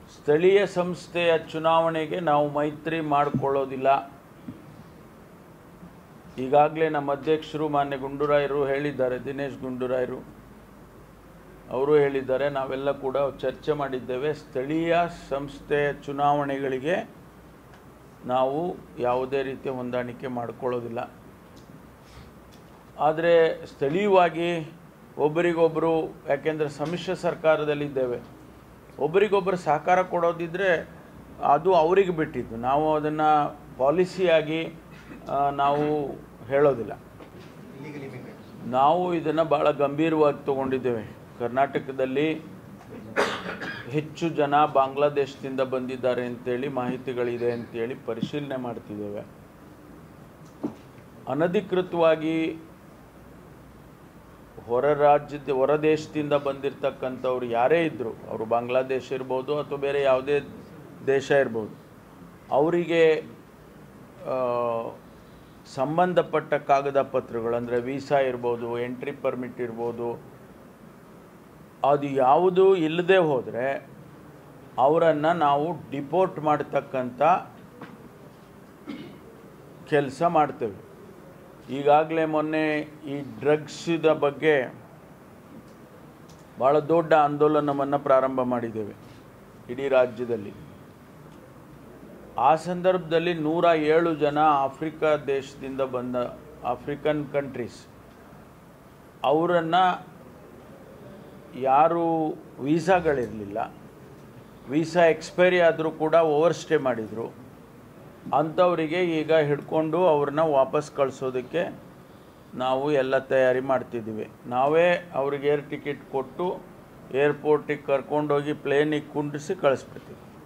ಸ್ಥಳೀಯ ಸಂಸ್ಥೆಯ ಚುನಾವಣೆಗೆ ನಾವು ಮೈತ್ರಿ ಮಾಡಿಕೊಳ್ಳೋದಿಲ್ಲ ಈಗಾಗಲೇ ನಮ್ಮ ಅಧ್ಯಕ್ಷರು ಮಾನ್ಯ ಗುಂಡೂರಾಯರು ಹೇಳಿದ್ದಾರೆ ದಿನೇಶ್ ಗುಂಡೂರಾಯರು ಅವರು ಹೇಳಿದ್ದಾರೆ ನಾವೆಲ್ಲ ಕೂಡ ಚರ್ಚೆ ಮಾಡಿದ್ದೇವೆ ಸ್ಥಳೀಯ ಸಂಸ್ಥೆಯ ಚುನಾವಣೆಗಳಿಗೆ ನಾವು ಯಾವುದೇ ರೀತಿಯ ಹೊಂದಾಣಿಕೆ ಮಾಡಿಕೊಳ್ಳೋದಿಲ್ಲ ಆದರೆ ಸ್ಥಳೀಯವಾಗಿ ಒಬ್ಬರಿಗೊಬ್ಬರು ಯಾಕೆಂದರೆ ಸಮ್ಮಿಶ್ರ ಸರ್ಕಾರದಲ್ಲಿದ್ದೇವೆ ಒಬ್ಬರಿಗೊಬ್ಬರು ಸಹಕಾರ ಕೊಡೋದಿದ್ದರೆ ಅದು ಅವರಿಗೆ ಬಿಟ್ಟಿದ್ದು ನಾವು ಅದನ್ನು ಪಾಲಿಸಿಯಾಗಿ ಆ, ನಾವು ಹೇಳೋದಿಲ್ಲ ನಾವು ಇದನ್ನು ಭಾಳ ಗಂಭೀರವಾಗಿ ತಗೊಂಡಿದ್ದೇವೆ ಕರ್ನಾಟಕದಲ್ಲಿ ಹೆಚ್ಚು ಜನ ಬಾಂಗ್ಲಾದೇಶದಿಂದ ಬಂದಿದ್ದಾರೆ ಅಂತೇಳಿ ಮಾಹಿತಿಗಳಿದೆ ಅಂತೇಳಿ ಪರಿಶೀಲನೆ ಮಾಡ್ತಿದ್ದೇವೆ ಅನಧಿಕೃತವಾಗಿ ಹೊರ ರಾಜ್ಯದ ಹೊರ ದೇಶದಿಂದ ಬಂದಿರತಕ್ಕಂಥವ್ರು ಯಾರೇ ಇದ್ದರು ಅವರು ಬಾಂಗ್ಲಾದೇಶ ಇರ್ಬೋದು ಅಥವಾ ಬೇರೆ ಯಾವುದೇ ದೇಶ ಇರ್ಬೋದು ಅವರಿಗೆ ಆ, ಸಂಬಂಧಪಟ್ಟ ಕಾಗದ ಪತ್ರಗಳು ಅಂದರೆ ವೀಸಾ ಇರ್ಬೋದು ಎಂಟ್ರಿ ಪರ್ಮಿಟ್ ಇರ್ಬೋದು ಅದು ಯಾವುದು ಇಲ್ಲದೆ ಹೋದರೆ ಅವರನ್ನು ನಾವು ಡಿಪೋರ್ಟ್ ಮಾಡ್ತಕ್ಕಂಥ ಕೆಲಸ ಮಾಡ್ತೇವೆ ಈಗಾಗಲೇ ಮೊನ್ನೆ ಈ ಡ್ರಗ್ಸಿದ ಬಗ್ಗೆ ಭಾಳ ದೊಡ್ಡ ಆಂದೋಲನವನ್ನು ಪ್ರಾರಂಭ ಮಾಡಿದ್ದೇವೆ ಇಡೀ ರಾಜ್ಯದಲ್ಲಿ ಆ ಸಂದರ್ಭದಲ್ಲಿ ನೂರ ಏಳು ಜನ ಆಫ್ರಿಕಾ ದೇಶದಿಂದ ಬಂದ ಆಫ್ರಿಕನ್ ಕಂಟ್ರೀಸ್ ಅವರನ್ನು ಯಾರು ವೀಸಾಗಳಿರಲಿಲ್ಲ ವೀಸಾ ಎಕ್ಸ್ಪೈರಿ ಆದರೂ ಕೂಡ ಓವರ್ ಸ್ಟೇ ಮಾಡಿದರು ಅಂಥವರಿಗೆ ಈಗ ಹಿಡ್ಕೊಂಡು ಅವ್ರನ್ನ ವಾಪಸ್ ಕಳಿಸೋದಕ್ಕೆ ನಾವು ಎಲ್ಲ ತಯಾರಿ ಮಾಡ್ತಿದ್ದೀವಿ ನಾವೇ ಅವ್ರಿಗೆ ಏರ್ ಟಿಕೆಟ್ ಕೊಟ್ಟು ಏರ್ಪೋರ್ಟಿಗೆ ಕರ್ಕೊಂಡೋಗಿ ಪ್ಲೇನಿಗೆ ಕುಂಡಿಸಿ ಕಳಿಸ್ಬಿಡ್ತೀವಿ